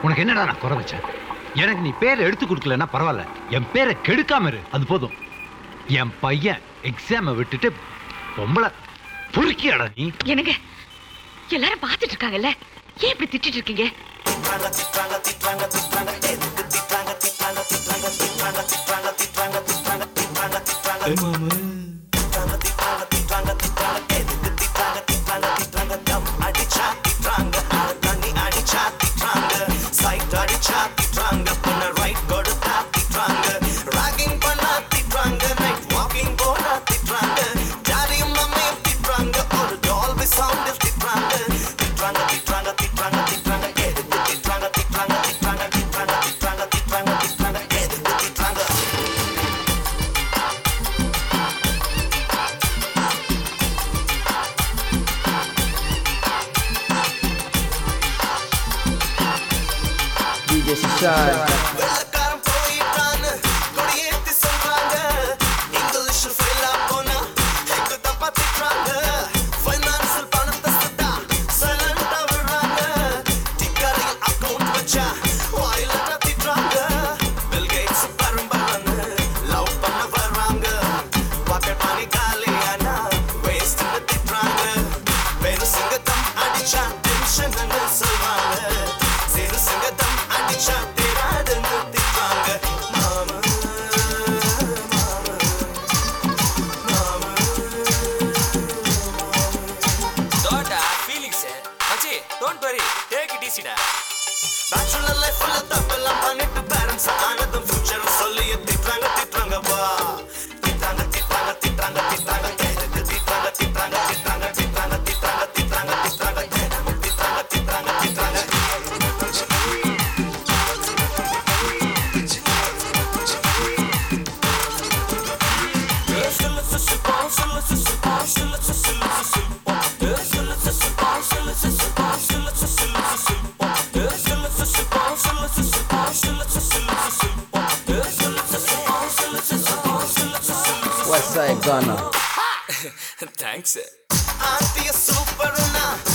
உனக்கு என்னடா நான் குறை வச்சேன் எனக்கு நீ பேரை எடுத்து கொடுக்கலன்னா பரவாயில்ல என் பேரை கெடுக்காம இரு அது போதும் என் பையன் எக்ஸாமை விட்டுட்டு பொம்பளை பொறுக்கியாடா நீ என்னங்க எல்லாரும் பார்த்துட்டு இருக்காங்கல்ல ஏன் இப்படி திட்டிட்டு இருக்கீங்க DJ Shishai. வெள்ளக்காரன் போயிட்டான்னு கொடியேத்தி சொல்றாங்க இங்கிலீஷ் ஃபெயிலா போனா எங்க தப்பா திட்டுறாங்க ஃபைனான்சியல் பணத்தை சுட்டா சைலண்டா விடுறாங்க டிக்காரியில் அக்கவுண்ட் வச்சா வாயிலட்டா திட்டுறாங்க பில் கேட்ஸ் பரம்பரன்னு லவ் பண்ண வர்றாங்க பாக்கெட் மணி காலியானா வேஸ்ட்னு திட்டுறாங்க பெருசுங்க தம் அடிச்சா டென்ஷன் சொல்றாங்க சிறு சிங்கத்தம் அடிச்சா தேடாதுன்னு திட்டுறாங்க மாமா தோட்டா ஃபீலிங்ஸ் மச்சி don't worry take it ஈஸிடா bachelor லைஃப்ல தப்பெல்லாம் பண்ணிட்டு பேரண்ட்ஸ் ஆனதும் ஃபியூச்சர் சொல்லி திட்டுறாங்க திட்டுறாங்க வா திட்டுறாங்க திட்டுறாங்க திட்டுறாங்க திட்டுறாங்க எதுக்கு திட்டுறாங்க திட்டுறாங்க திட்டுறாங்க திட்டுறாங்க திட்டுறாங்க திட்டுறாங்க திட்டுறாங்க திட்டுறாங்க திட்டுறாங்க திட்டுறாங்க West Side Ghana. தேங்க்ஸ் ஆத்திய சூப்பர்னா